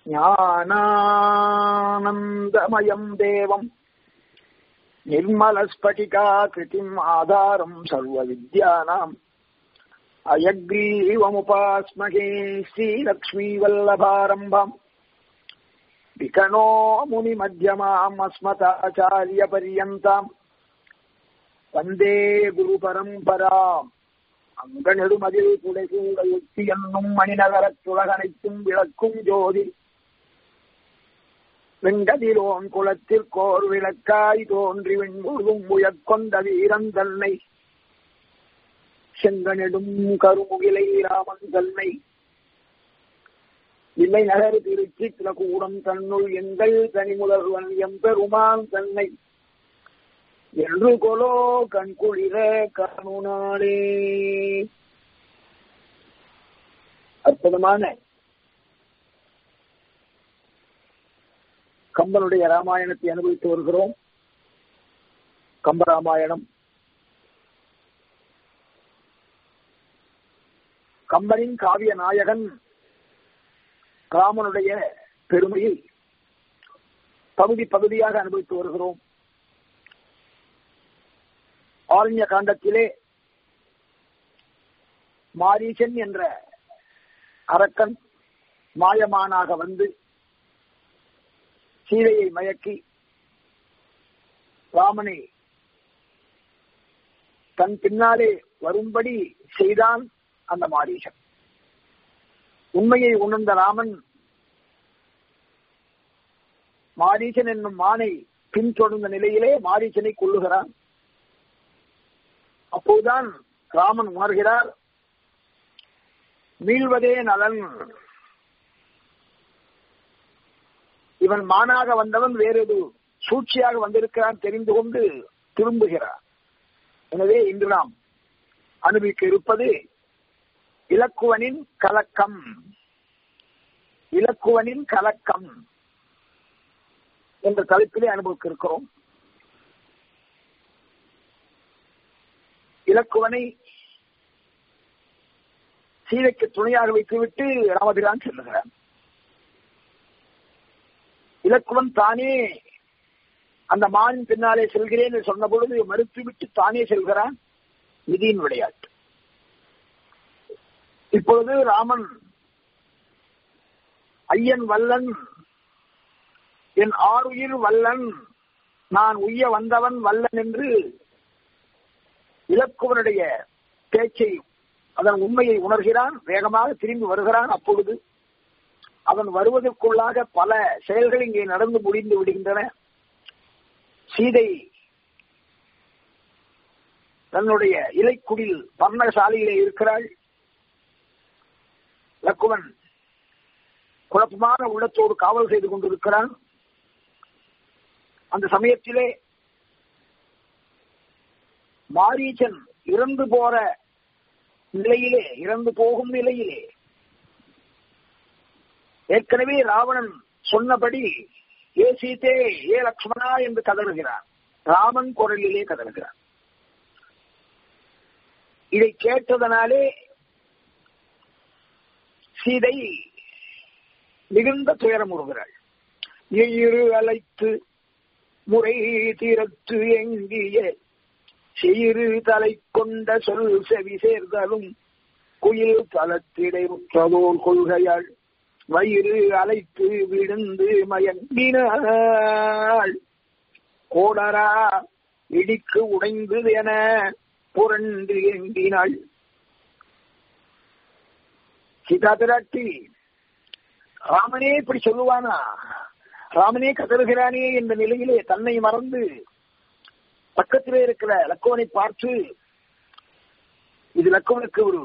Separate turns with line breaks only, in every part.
ஞானானந்தமயம் தேவம் निर्मलस्फटिकाकृतिम् आधारम् सर्वविद्यानाम् अयग्रीवमुपास्महे श्रीलक्ष्मीवल्लभारम्भम् विकणो मुनिमध्यमाम् अस्मताचार्यपर्यन्ताम् வந்தே குரு பரம்பராம் அங்கனெடுமதில் புடைசூட யுக்தி என்னும் மணிநகரத் துலகனைத்தும் விளக்கும் ஜோதி வெங்கதிரோன் குலத்திற்கோர் விளக்காய் தோன்றி வெண்முழுதும் உயர்கொண்ட வீரன் தன்னை செங்கனெடும் கருமுகிலை ராமன் தன்னை இல்லை நகர் திருச்சி கூடம் தன்னுள் எங்கள் தனிமுதல்வன் எம்பெருமான் தன்னை என்று கொலோ கண்குளிர கருணாடே அற்புதமான கம்பனுடைய ராமாயணத்தை அனுபவித்து வருகிறோம் கம்பராமாயணம் கம்பனின் காவிய நாயகன் ராமனுடைய பெருமையை பகுதி பகுதியாக அனுபவித்து வருகிறோம் ஆரண்ய காண்டத்திலே மாரீசன் என்ற அரக்கன் மாயமானாக வந்து சீதையை மயக்கி ராமனை தன் பின்னாலே வரும்படி செய்தான் அந்த மாரீசன் உண்மையை உணர்ந்த ராமன் மாரீசன் என்னும் மானை பின்தொடர்ந்த நிலையிலே மாரீசனை கொள்ளுகிறான் அப்போதுதான் ராமன் உணர்கிறார் மீள்வதே நலன் இவன் மானாக வந்தவன் வேறொரு சூழ்ச்சியாக வந்திருக்கிறான் தெரிந்து கொண்டு திரும்புகிறார் எனவே இன்று நாம் அனுபவிக்க இருப்பது இலக்குவனின் கலக்கம் இலக்குவனின் கலக்கம் என்ற தலைப்பிலே அனுபவிக்க இருக்கிறோம் இலக்குவனை சீதைக்கு துணையாக வைத்துவிட்டு ராமபிரான் செல்லுகிறான் இலக்குவன் தானே அந்த மானின் பின்னாலே செல்கிறேன் என்று சொன்ன பொழுது மறுத்துவிட்டு தானே செல்கிறான் விதியின் விளையாட்டு இப்பொழுது ராமன் ஐயன் வல்லன் என் ஆறுயிர் வல்லன் நான் உய்ய வந்தவன் வல்லன் என்று இலக்குவனுடைய பேச்சை அதன் உண்மையை உணர்கிறான் வேகமாக திரும்பி வருகிறான் அப்பொழுது அவன் வருவதற்குள்ளாக பல செயல்கள் இங்கே நடந்து முடிந்து விடுகின்றன சீதை தன்னுடைய இலைக்குடில் பர்ணசாலையிலே இருக்கிறாள் லக்குவன் குழப்பமான உள்ளத்தோடு காவல் செய்து கொண்டிருக்கிறான் அந்த சமயத்திலே மாரீச்சன் இறந்து போற நிலையிலே இறந்து போகும் நிலையிலே ஏற்கனவே ராவணன் சொன்னபடி ஏ சீதே ஏ லக்ஷ்மணா என்று கதறுகிறான் ராமன் குரலிலே கதறுகிறான் இதை கேட்டதனாலே சீதை மிகுந்த துயரம் உறுகிறாள் இரு அழைத்து முறை தீரத்து எங்கிய செயிறு தலை கொண்ட சொல் செவி சேர்தலும் குயில் தளத்திடை உற்றதோர் கொள்கையாள் வயிறு அலைத்து விழுந்து மயங்கினாள் கோடரா இடிக்கு உடைந்து என புரண்டு எங்கினாள் சீதா பிராட்டி ராமனே இப்படி சொல்லுவானா ராமனே கதறுகிறானே என்ற நிலையிலே தன்னை மறந்து பக்கத்திலே இருக்கிற லக்குவனை பார்த்து இது லக்குவனுக்கு ஒரு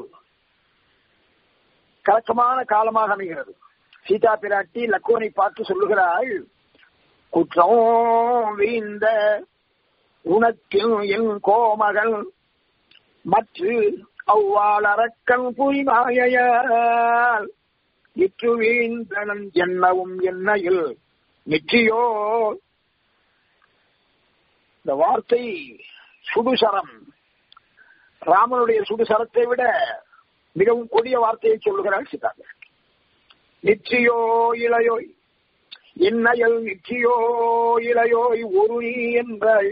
கலக்கமான காலமாக அமைகிறது சீதா பிராட்டி லக்குவனை பார்த்து சொல்லுகிறாள் குற்றம் வீந்த உனக்கு என் கோமகள் மற்ற அவ்வாள் அரக்கன் புரிமாயால் இற்று வீந்தனன் என்னவும் என்னையில் நிச்சயோ இந்த வார்த்தை சுடுசரம் ராமனுடைய சுடுசரத்தை விட மிகவும் கொடிய வார்த்தையை சொல்லுகிறாள் சீதா நிச்சயோ இளையோய் இன்னயல் நிச்சயோ இளையோய் ஒரு நீ என்றாள்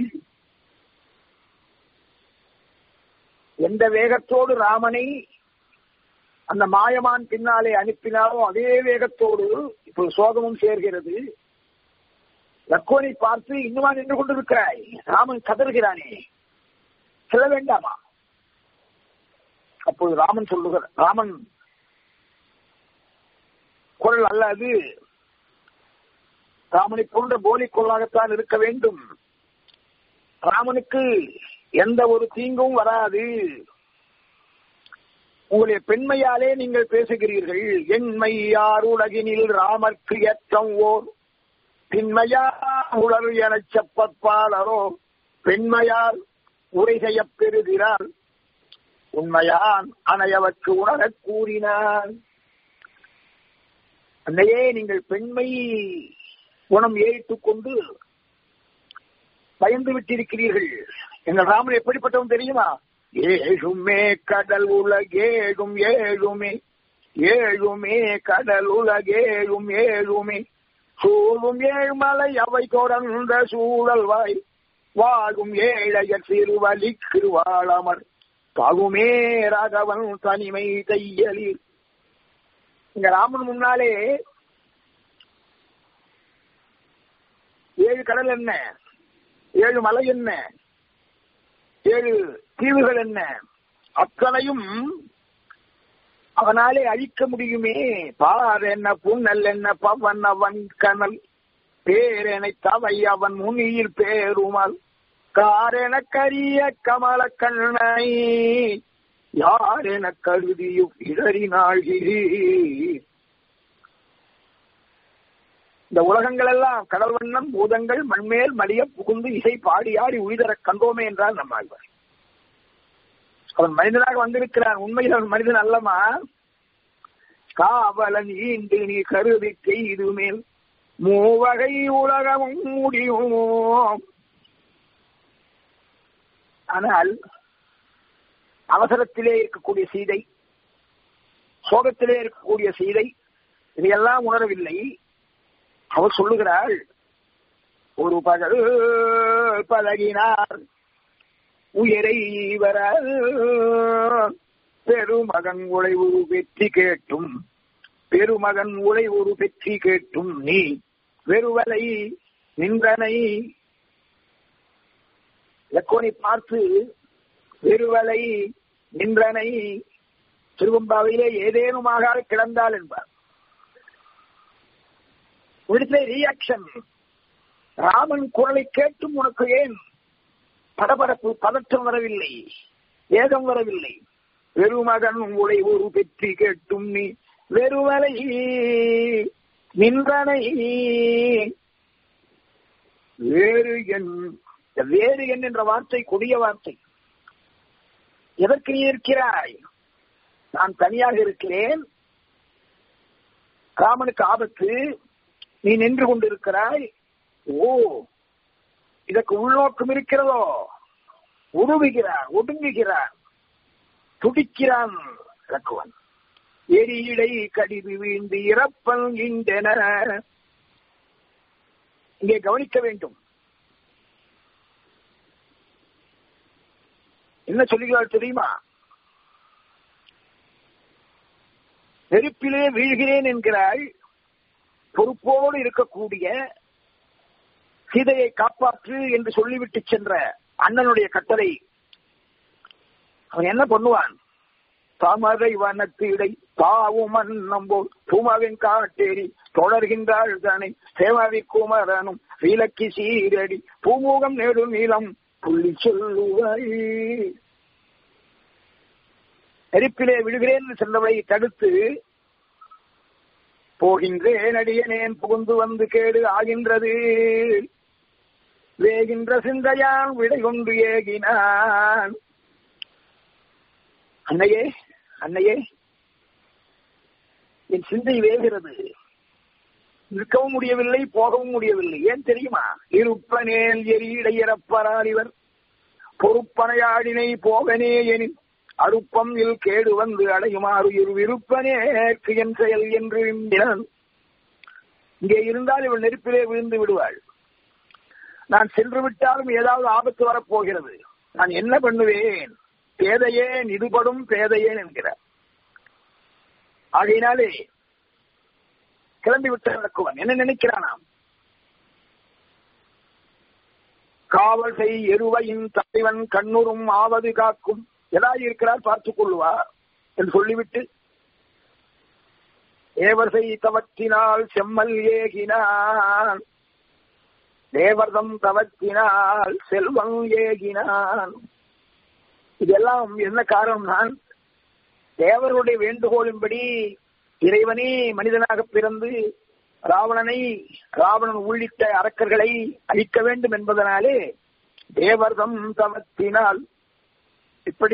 எந்த வேகத்தோடு ராமனை அந்த மாயமான் பின்னாலே அனுப்பினாரோ அதே வேகத்தோடு இப்போது சோகமும் சேர்கிறது லக்கோனை பார்த்து இன்னுமா நின்று கொண்டிருக்கிறாய் ராமன் கதறுகிறானே செல்ல வேண்டாமா அப்போது ராமன் சொல்லுகிற ராமன் குரல் அல்ல அது ராமனை போன்ற போலி கொள்ளாகத்தான் இருக்க வேண்டும் ராமனுக்கு எந்த ஒரு தீங்கும் வராது உங்களுடைய பெண்மையாலே நீங்கள் பேசுகிறீர்கள் எண்மை யார் உலகினில் ராமர்க்கு ஏற்றம் ஓர் பின்மையா உலர் எனச் செப்பற்பாளரோ பெண்மையால் உரை செய்யப் பெறுகிறார் உண்மையான் அனையவற்கு உணரக் கூறினார் அன்னையே நீங்கள் பெண்மை குணம் ஏறிட்டுக் கொண்டு பயந்து விட்டிருக்கிறீர்கள் எங்கள் ராமன் எப்படிப்பட்டவன் தெரியுமா ஏழுமே கடல் உலகேழும் ஏழுமே ஏழுமே கடல் உலகேழும் ஏழுமே சூழும் ஏழ்மலை அவை தொடர்ந்த சூழல்வாய் வாழும் ஏழையர் சிறுவலிக்கு வாழாமற் தாகுமே ராகவன் தனிமை தையலில் இங்க ராமன் முன்னாலே ஏழு கடல் என்ன ஏழு மலை என்ன ஏழு தீவுகள் என்ன அத்தனையும் அவனாலே அழிக்க முடியுமே பார் என்ன புன்னல் என்ன பவன் அவன் கனல் பேரெனை தவை அவன் முனியில் பேருமல் காரென கரிய கமல கண்ணை யார் என கருதியும் இடறினாள் இந்த உலகங்கள் எல்லாம் கடல் வண்ணம் பூதங்கள் மண்மேல் மடிய புகுந்து இசை பாடி ஆடி உயிதர கண்டோமே என்றால் நம்ம ஆழ்வார் அவன் மனிதனாக வந்திருக்கிறான் உண்மையில் அவன் மனிதன் அல்லமா காவலன் ஈண்டு நீ கருதி செய்து மேல் மூவகை உலகமும் முடியும் ஆனால் அவசரத்திலே இருக்கக்கூடிய சீதை சோகத்திலே இருக்கக்கூடிய சீதை இதையெல்லாம் உணரவில்லை அவர் சொல்லுகிறாள் ஒரு பகல் பழகினார் உயரை வர பெருமகன் உழை ஒரு வெற்றி கேட்டும் பெருமகன் உழை ஒரு வெற்றி கேட்டும் நீ வெறுவலை நின்றனை லக்கோனை பார்த்து வெறுவலை நின்றனை திருவம்பாவையிலே ஏதேனுமாக கிடந்தாள் என்பார் இடத்திலே ரியாக்ஷன் ராமன் குரலை கேட்டும் உனக்கு ஏன் படபடப்பு பதற்றம் வரவில்லை வேகம் வரவில்லை வெறுமகன் உங்களை ஒரு பெற்றி கேட்டும் நீ வெறுவலை நின்றனை வேறு எண் வேறு எண் என்ற வார்த்தை கொடிய வார்த்தை எதற்கு நீ இருக்கிறாய் நான் தனியாக இருக்கிறேன் ராமனுக்கு ஆபத்து நீ நின்று கொண்டிருக்கிறாய் ஓ இதற்கு உள்நோக்கம் இருக்கிறதோ உருவுகிறார் ஒடுங்குகிறார் துடிக்கிறான் இலக்குவன் எரியிடை கடிது வீழ்ந்து இறப்பன் இன்றென இங்கே கவனிக்க வேண்டும் என்ன சொல்லுகிறார் தெரியுமா நெருப்பிலே வீழ்கிறேன் என்கிறாள் பொறுப்போடு இருக்கக்கூடிய சீதையை காப்பாற்று என்று சொல்லிவிட்டு சென்ற அண்ணனுடைய கட்டளை அவன் என்ன பண்ணுவான் தாமரை வனத்து இடை தாவும் அன்னம்போல் பூமாவின் காட்டேரி தொடர்கின்றாள் தானே சேவாவி குமரனும் விலக்கி சீரடி பூமுகம் நெடு நீளம் புள்ளி சொல்லுவாள் நெருப்பிலே விழுகிறேன் சென்றவளை தடுத்து போகின்றேன் அடியனேன் புகுந்து வந்து கேடு ஆகின்றது வேகின்ற சிந்தையான் விடை கொண்டு ஏகினான் அன்னையே அன்னையே என் சிந்தை வேகிறது நிற்கவும் முடியவில்லை போகவும் முடியவில்லை ஏன் தெரியுமா இருப்பனேல் எரியிடையறப்பரால் இவர் பொறுப்பனையாடினை போகனே எனின் அருப்பம் இல் கேடு வந்து அடையுமாறு இரு விருப்பனேற்கு என் செயல் என்று விரும்பினான் இங்கே இருந்தால் இவள் நெருப்பிலே விழுந்து விடுவாள் நான் சென்று விட்டாலும் ஏதாவது ஆபத்து வரப்போகிறது நான் என்ன பண்ணுவேன் பேதையே நிடுபடும் பேதையேன் என்கிறார் ஆகையினாலே கிளம்பி விட்ட நடக்குவன் என்ன நினைக்கிறானாம் காவல் செய் எருவையின் தலைவன் கண்ணுறும் ஆவது காக்கும் எதாய் இருக்கிறார் பார்த்துக் கொள்வார் என்று சொல்லிவிட்டு தேவசை தவத்தினால் செம்மல் ஏகினான் தேவர்தம் தவத்தினால் செல்வம் ஏகினான் இதெல்லாம் என்ன காரணம் நான் தேவர்களுடைய வேண்டுகோளின்படி இறைவனே மனிதனாக பிறந்து ராவணனை ராவணன் உள்ளிட்ட அரக்கர்களை அழிக்க வேண்டும் என்பதனாலே தேவர்தம் தவத்தினால் இப்படி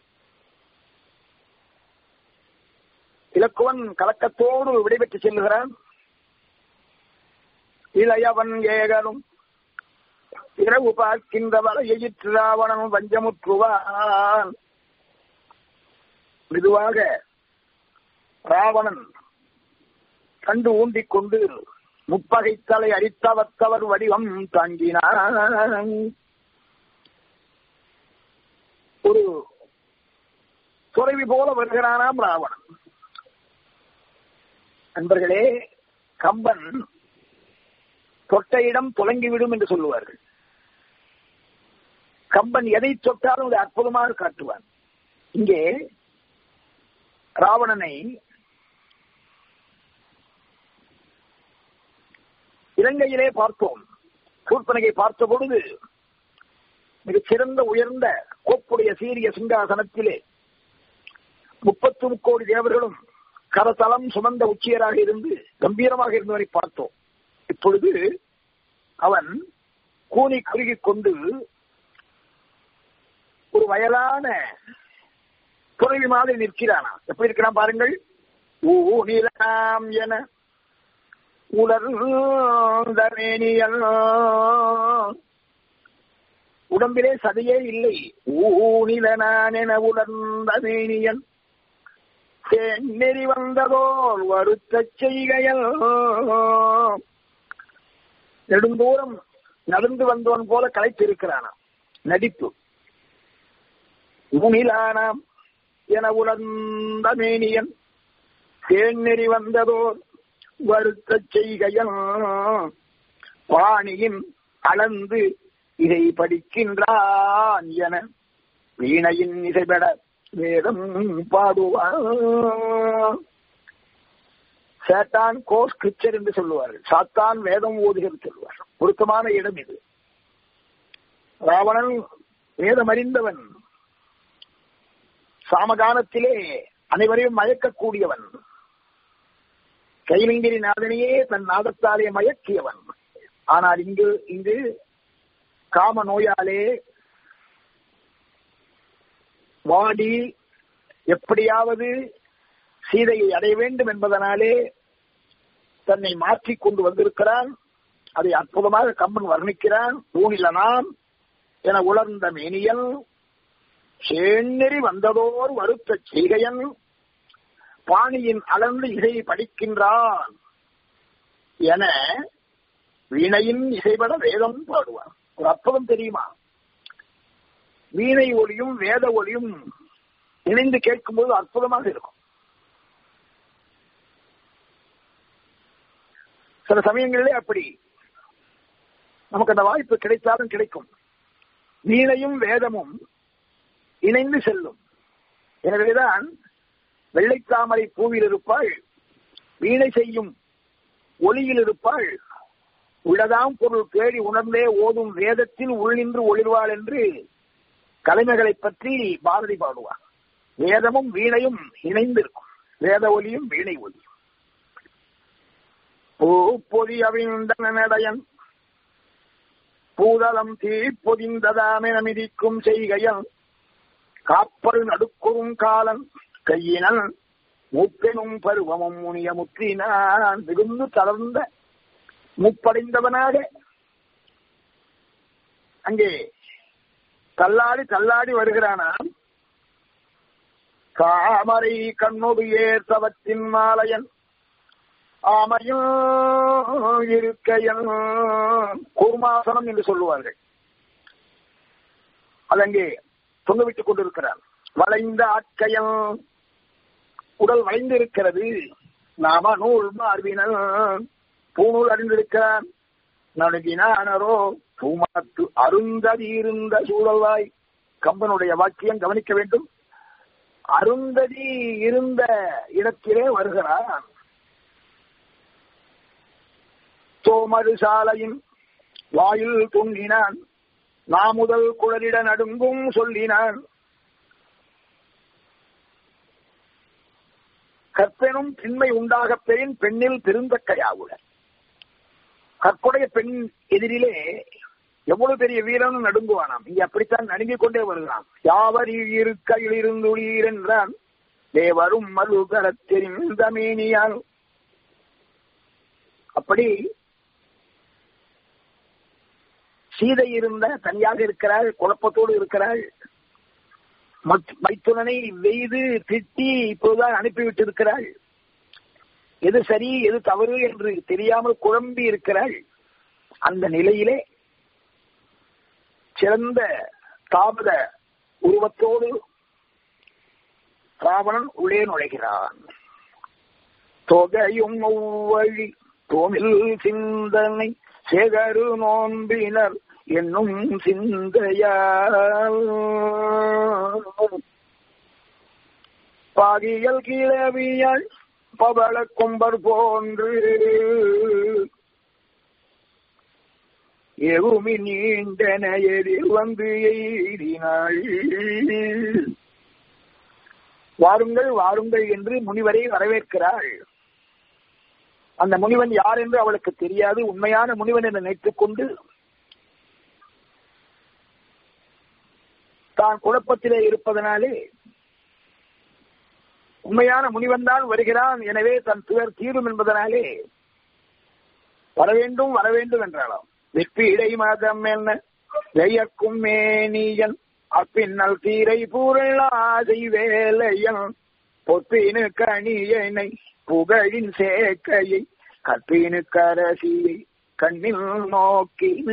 இலக்குவன் கலக்கத்தோடு விடைபெற்று செல்லுகிறான் இளையவன் ஏகனும் இரவு பார்க்கின்ற வரையிற்று ராவணன் வஞ்சமுற்றுவான் மெதுவாக ராவணன் கண்டு ஊண்டிக் கொண்டு முப்பகைத்தலை அரித்தவத்தவர் வடிவம் தாங்கினான் ஒரு துறவி போல வருகிறானாம் ராவணன் நண்பர்களே கம்பன் தொட்ட இடம் தொலங்கிவிடும் என்று சொல்லுவார்கள் கம்பன் எதை தொட்டாலும் அதை அற்புதமாக காட்டுவான் இங்கே ராவணனை இலங்கையிலே பார்த்தோம் சூர்பனகை பார்த்த பொழுது மிகச் சிறந்த உயர்ந்த கோப்புடைய சீரிய சிங்காசனத்திலே முப்பத்து முக்கோடி தேவர்களும் கரதலம் சுமந்த உச்சியராக இருந்து கம்பீரமாக இருந்தவரை பார்த்தோம் இப்பொழுது அவன் கூனி குறுகிக் கொண்டு ஒரு வயலான துணைவி மாதிரி நிற்கிறானா எப்படி இருக்கிறான் பாருங்கள் ஊனிலாம் என உலர்ந்தமேனியல் உடம்பிலே சதையே இல்லை ஊனிலனான் என உலர்ந்த மேனியன் செந்நெறி வந்ததோல் வருத்த செய்கையல் நெடுந்தூரம் நடந்து வந்தவன் போல களைத்திருக்கிறானாம் நடிப்பு ஊனிலானாம் என உலர்ந்த மேனியன் தேநெறி வந்ததோர் வருத்த செய்கையல் பாணியின் அளந்து இதை படிக்கின்றான் என வீணையின் இசைபட வேதம் பாடுவான் சேத்தான் கோஸ் கிச்சர் என்று சொல்லுவார்கள் சாத்தான் வேதம் ஓதுகிறது சொல்லுவார் பொருத்தமான இடம் இது ராவணன் வேதம் அறிந்தவன் சாமகானத்திலே அனைவரையும் மயக்கக்கூடியவன் கைலிங்கிரி நாதனையே தன் நாதத்தாலே மயக்கியவன் ஆனால் இங்கு இங்கு காம நோயாலே வாடி எப்படியாவது சீதையை அடைய வேண்டும் என்பதனாலே தன்னை மாற்றிக் கொண்டு வந்திருக்கிறான் அதை அற்புதமாக கம்பன் வர்ணிக்கிறான் ஊனிலனாம் என உலர்ந்த மேனியல் சேநெறி வந்ததோர் வருத்த செய்கையன் பாணியின் அளந்து இசையை படிக்கின்றான் என வீணையின் இசைபட வேதம் பாடுவான் ஒரு அற்புதம் தெரியுமா வீணை ஒளியும் வேத ஒளியும் இணைந்து கேட்கும்போது அற்புதமாக இருக்கும் சில சமயங்களிலே அப்படி நமக்கு அந்த வாய்ப்பு கிடைத்தாலும் கிடைக்கும் வீணையும் வேதமும் இணைந்து செல்லும் எனவேதான் வெள்ளைத்தாமரை பூவில் இருப்பாள் வீணை செய்யும் ஒளியில் இருப்பாள் உள்ளதாம் பொருள் தேடி உணர்ந்தே ஓதும் வேதத்தில் உள்ளின்று ஒளிர்வாள் என்று கலைஞர்களை பற்றி பாரதி பாடுவார் வேதமும் வீணையும் இணைந்திருக்கும் வேத ஒலியும் வீணை ஒலியும் பூப்பொதி அவிழ்ந்தனடையன் பூதளம் தீப்பொதிந்ததாமென மிதிக்கும் செய்கையன் காப்பரு நடுக்குறும் காலன் கையினன் முப்பெனும் பருவமும் முனிய முற்றினான் மிகுந்து தளர்ந்த முப்படைந்தவனாக அங்கே தள்ளாடி தள்ளாடி வருகிறானாம் காமரை கண்ணொடு ஏற்றவத்தின் மாலையன் ஆமையும் இருக்கையன் கூர்மாசனம் என்று சொல்லுவார்கள் அதங்கே தொங்கவிட்டுக் கொண்டிருக்கிறார் வளைந்த ஆட்கையன் உடல் வளைந்து இருக்கிறது நாம நூல் மார்பினன் பூநூல் அறிந்திருக்கிறான் நடுங்கினானரோ பூமாத்து அருந்ததி இருந்த சூழலாய் கம்பனுடைய வாக்கியம் கவனிக்க வேண்டும் அருந்ததி இருந்த இடத்திலே வருகிறான் தோமரு சாலையின் வாயில் தொங்கினான் நாமுதல் குழலிட நடுங்கும் சொல்லினான் கற்பெனும் திண்மை உண்டாக பெயின் பெண்ணில் பெருந்தக்கையாவுட கற்புடைய பெண் எதிரிலே எவ்வளவு பெரிய வீரனும் நடுங்குவானாம் இங்க அப்படித்தான் நடுங்கிக் கொண்டே வருகிறான் யாவர் இருக்கையில் இருந்துளீர் என்றான் தேவரும் மறுகரத் தெரிந்த மேனியால் அப்படி சீதை இருந்த தனியாக இருக்கிறாள் குழப்பத்தோடு இருக்கிறாள் மைத்துனனை வெய்து திட்டி இப்போதுதான் அனுப்பிவிட்டு இருக்கிறாள் எது சரி எது தவறு என்று தெரியாமல் குழம்பி இருக்கிறாள் அந்த நிலையிலே சிறந்த தாமத உருவத்தோடு ராவணன் உள்ளே நுழைகிறான் தொகையும் ஒவ்வழி தோமில் சிந்தனை சேகரு நோன்பினர் என்னும் சிந்தையால் பாகியல் கிளவியாள் பவள கொம்பர் போன்று எவுமி நீண்டன எதிர் வந்து எய்தினாள் வாருங்கள் வாருங்கள் என்று முனிவரை வரவேற்கிறாள் அந்த முனிவன் யார் என்று அவளுக்கு தெரியாது உண்மையான முனிவன் என்று நினைத்துக் கொண்டு தான் குழப்பத்திலே இருப்பதனாலே உண்மையான முனிவன் தான் வருகிறான் எனவே தன் துயர் தீரும் என்பதனாலே வரவேண்டும் வரவேண்டும் என்றாலாம் வெப்பீடை மதம் என்ன வெய்யக்கும் மேனியன் அப்பின்னல் தீரை பூரளாதை வேலையன் பொற்பினு கணியனை புகழின் சேக்கையை கற்பினு கரசியை கண்ணில் நோக்கின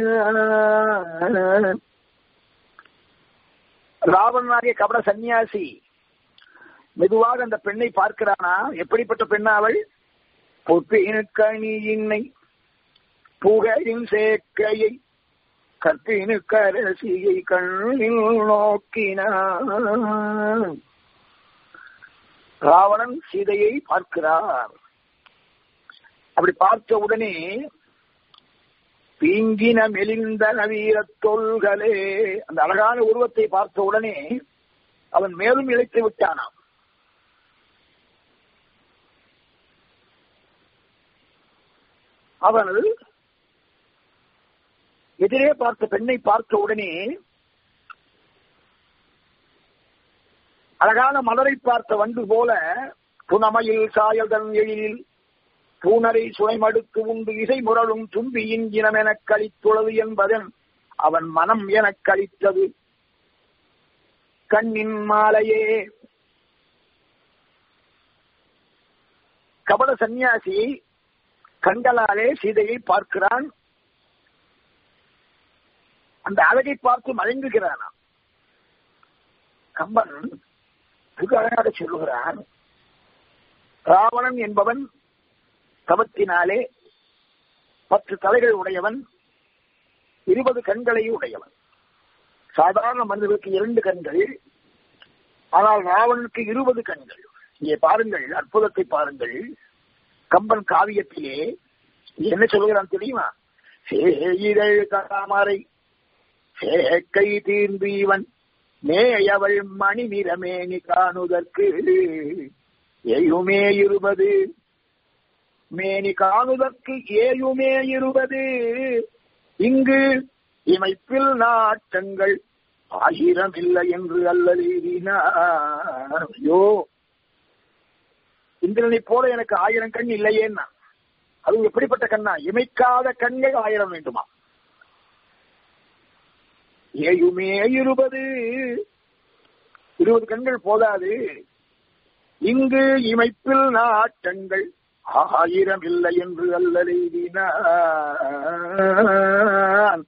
ராவணனாகிய கபட சந்நியாசி மெதுவாக அந்த பெண்ணை பார்க்கிறானா எப்படிப்பட்ட பெண்ணா அவள் பொற்பினு கணியினை புகழின் சேக்கையை கற்பினு கரசியை கண்ணில் நோக்கினான் ராவணன் சீதையை பார்க்கிறார் அப்படி பார்த்த உடனே பீங்கின மெலிந்த நவீர தொல்களே அந்த அழகான உருவத்தை பார்த்த உடனே அவன் மேலும் இழைத்து விட்டானாம் அவன் எதிரே பார்த்த பெண்ணை பார்த்த உடனே அழகான மலரை பார்த்த வண்டு போல புனமையில் சாயல்தன் எழிலில் பூனரை சுனைமடுத்து உண்டு இசை முரளும் தும்பியின் இனம் எனக் கழித்துள்ளது என்பதன் அவன் மனம் எனக் கழித்தது கண்ணின் மாலையே கபட சந்நியாசி கண்களாலே சீதையை பார்க்கிறான் அந்த அழகை பார்த்து மயங்குகிறானாம் கம்பன் மிக அழகாக சொல்லுகிறான் ராவணன் என்பவன் தவத்தினாலே பத்து தலைகள் உடையவன் இருபது கண்களை உடையவன் சாதாரண மனிதர்களுக்கு இரண்டு கண்கள் ஆனால் ராவணனுக்கு இருபது கண்கள் இங்கே பாருங்கள் அற்புதத்தை பாருங்கள் கம்பன் காவியத்திலே என்ன சொல்லுகிறான் தெரியுமா சேயிதழ் தாமரை சேக்கை தீர்ந்து இவன் மேயவள் மணி நிறமேனி காணுதற்கு ஏயுமே இருபது மேனி காணுதற்கு ஏயுமே இருபது இங்கு இமைப்பில் நாட்டங்கள் ஆயிரம் இல்லை என்று அல்லோ இந்திரனை போல எனக்கு ஆயிரம் கண் இல்லையேன்னா அது எப்படிப்பட்ட கண்ணா இமைக்காத கண்கள் ஆயிரம் வேண்டுமா ஏயுமே இருபது இருபது கண்கள் போதாது இங்கு இமைப்பில் நாட்டங்கள் ஆயிரம் இல்லை என்று அல்லலைவினான்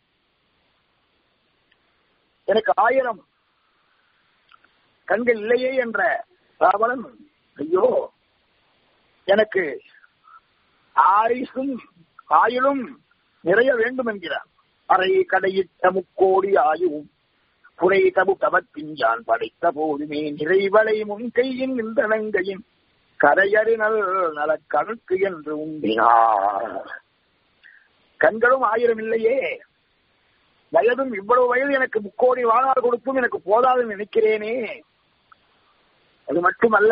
எனக்கு ஆயிரம் கண்கள் இல்லையே என்ற ராவணன் ஐயோ எனக்கு ஆயுசும் ஆயுளும் நிறைய வேண்டும் என்கிறார் அறை கடையிட்ட முக்கோடி ஆயுவும் புரை தபு தவத்திஞ்சான் படைத்த போதுமே நிறைவலை முன்கையின் நின்றனங்கையின் கரையறிநல் நல கணக்கு என்று உண்டினார் கண்களும் ஆயிரம் இல்லையே வயதும் இவ்வளவு வயது எனக்கு முக்கோடி வாழ்நாள் கொடுத்தும் எனக்கு போதாதுன்னு நினைக்கிறேனே அது மட்டுமல்ல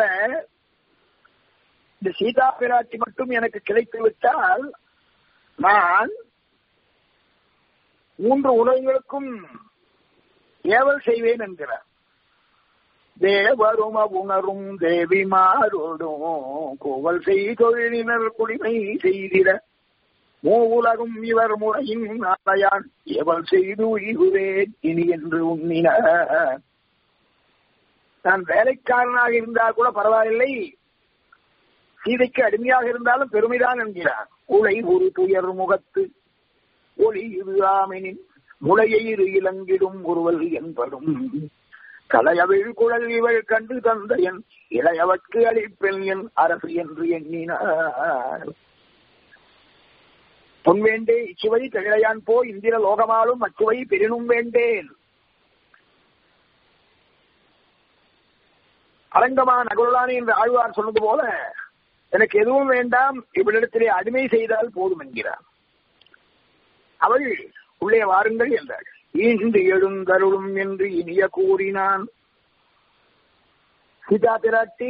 இந்த சீதா பிராட்சி மட்டும் எனக்கு கிடைத்து விட்டால் நான் மூன்று உலகங்களுக்கும் ஏவல் செய்வேன் என்கிறார் தேவரும் உணரும் தேவிமாரோடும் கோவல் செய்தொழிலினர் குடிமை செய்திட மூ உலகும் இவர் முறையின் நாளையான் ஏவல் செய்து உயிர்வேன் இனி என்று உண்ணினார் நான் வேலைக்காரனாக இருந்தால் கூட பரவாயில்லை சீதைக்கு அடிமையாக இருந்தாலும் பெருமைதான் என்கிறார் உலை ஒரு துயர் முகத்து ஒளி இது ஆமெனின் முளையை இரு இலங்கிடும் ஒருவல் என்பதும் கலையவிழ் குழல் இவள் கண்டு தந்த என் இளையவற்கு அளிப்பெண் என் அரசு என்று எண்ணினார் பொன் வேண்டே இச்சுவை திகழையான் போ இந்திர லோகமாலும் அச்சுவை பெரினும் வேண்டேன் அரங்கமா நகுலானி என்று ஆழ்வார் சொன்னது போல எனக்கு எதுவும் வேண்டாம் இவளிடத்திலே அடிமை செய்தால் போதும் என்கிறார் அவள் உள்ளே வாருங்கள் என்றாள் ஈண்டு எழுந்தருளும் என்று இனிய கூறினான் சீதா பிராட்டி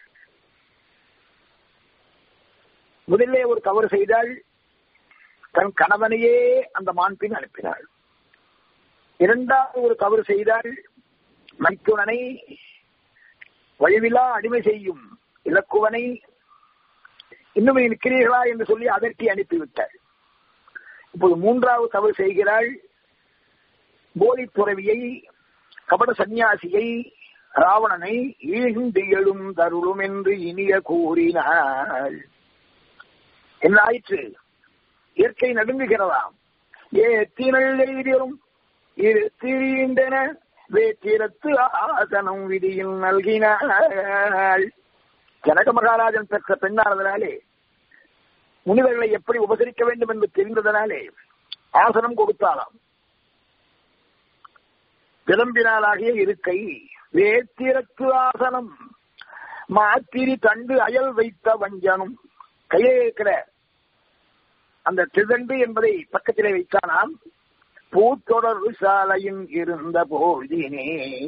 முதல்லே ஒரு தவறு செய்தாள் தன் கணவனையே அந்த மாண்பின் அனுப்பினாள் இரண்டாவது ஒரு தவறு செய்தாள் மைத்துனனை வழிவிலா அடிமை செய்யும் இலக்குவனை இன்னும் இருக்கிறீர்களா என்று சொல்லி அதட்டி அனுப்பிவிட்டாள் இப்போது மூன்றாவது தவறு செய்கிறாள் போலி துறவியை கபட சந்நியாசியை ராவணனை ஈண்டு எழும் தருளும் என்று இனிய கூறினாள் என்ன ஆயிற்று இயற்கை நடுங்குகிறதாம் ஏத்தினள் எய்தியும் இரு திரிந்தன வேற்றிரத்து ஆசனம் விதியில் நல்கினாள் ஜனக மகாராஜன் பெற்ற பெண்ணானதனாலே முனிவர்களை எப்படி உபசரிக்க வேண்டும் என்று தெரிந்ததனாலே ஆசனம் கொடுத்தாராம் விளம்பினாலாகிய இருக்கை வேத்திரத்து ஆசனம் மாத்திரி தண்டு அயல் வைத்த வஞ்சனும் கையிலே இருக்கிற அந்த திருதண்டு என்பதை பக்கத்திலே வைத்தானாம் பூத்தொடர் சாலையின் இருந்த போதினே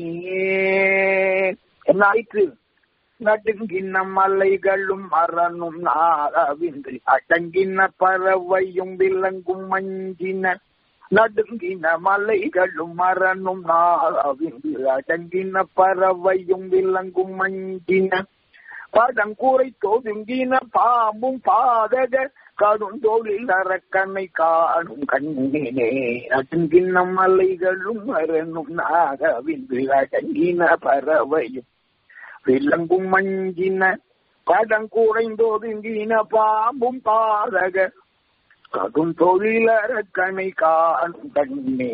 என்ன ஆயிற்று நடுங்கின மலைகளும் மரணும் நாளவின்றி அடங்கின பறவையும் விலங்கும் மஞ்சின நடுங்கின மலைகளும் மரணும் நாளவின்றி அடங்கின பறவையும் விலங்கும் மஞ்சின படங்கூரை தோதுங்கின பாம்பும் பாதக கடும் தொழில் அரக்கனை காணும் கண்ணினே அடங்கின மலைகளும் மரணும் நாகவின்றி அடங்கின பறவையும் விலங்கும் மஞ்சின படங்குறைந்தோதுங்கின பாம்பும் பாதக கடும் தொழிலரக்கனை காணும் கண்ணே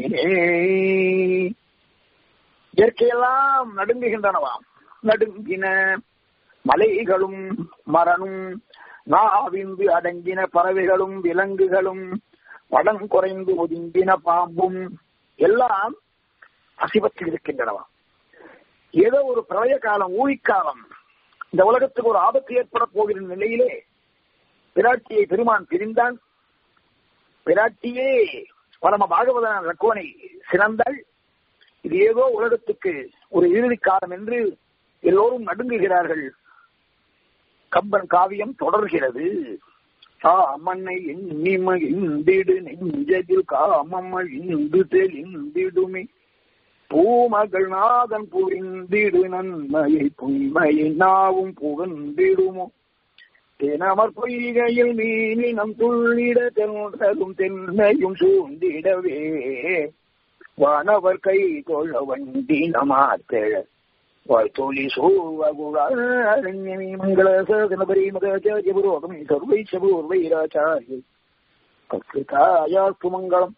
இயற்கையெல்லாம் நடுங்குகின்றனவாம் நடுங்கின மலைகளும் மரணும் நாவிந்து அடங்கின பறவைகளும் விலங்குகளும் படம் குறைந்து ஒதுங்கின பாம்பும் எல்லாம் அசிவத்து இருக்கின்றனவாம் ஏதோ ஒரு பிரளய காலம் ஊழிக்காலம் இந்த உலகத்துக்கு ஒரு ஆபத்து ஏற்பட போகிற நிலையிலே பிராட்டியை பெருமான் பிரிந்தான் பிராட்டியே பரம பாகவதன லக்குவனை சிறந்தாள் இது ஏதோ உலகத்துக்கு ஒரு இறுதி காலம் என்று எல்லோரும் நடுங்குகிறார்கள் கம்பன் காவியம் தொடர்கிறது காமனை எண்ணிம இந்திடு நெஞ்சதில் காமம்ம இந்து தெளிந்திடுமே பூமகள் நாதன் புரிந்திடு நன்மையை புய்மையை நாவும் புகழ்ந்திடுமோ தெனமர் பொய்கையில் மீனினம் துள்ளிட தென்றலும் தென்னையும் சூழ்ந்திடவே வானவர் கை கொள்ள வண்டி நமாத்தெழ वायतोलीसो वागुरारण्यमी मङ्गलसगणपरीमगाचार्य पुरोगमे सर्वैश्च पूर्वैराचार्य कत्कृतायास्तु मङ्गलम्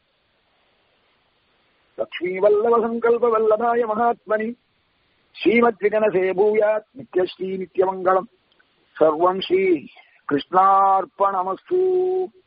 लक्ष्मीवल्लभसङ्कल्पवल्लभाय महात्मनि श्रीमद्विगणसे भूयात् नित्यश्री नित्यमङ्गलम् सर्वम् श्रीकृष्णार्पणमस्तु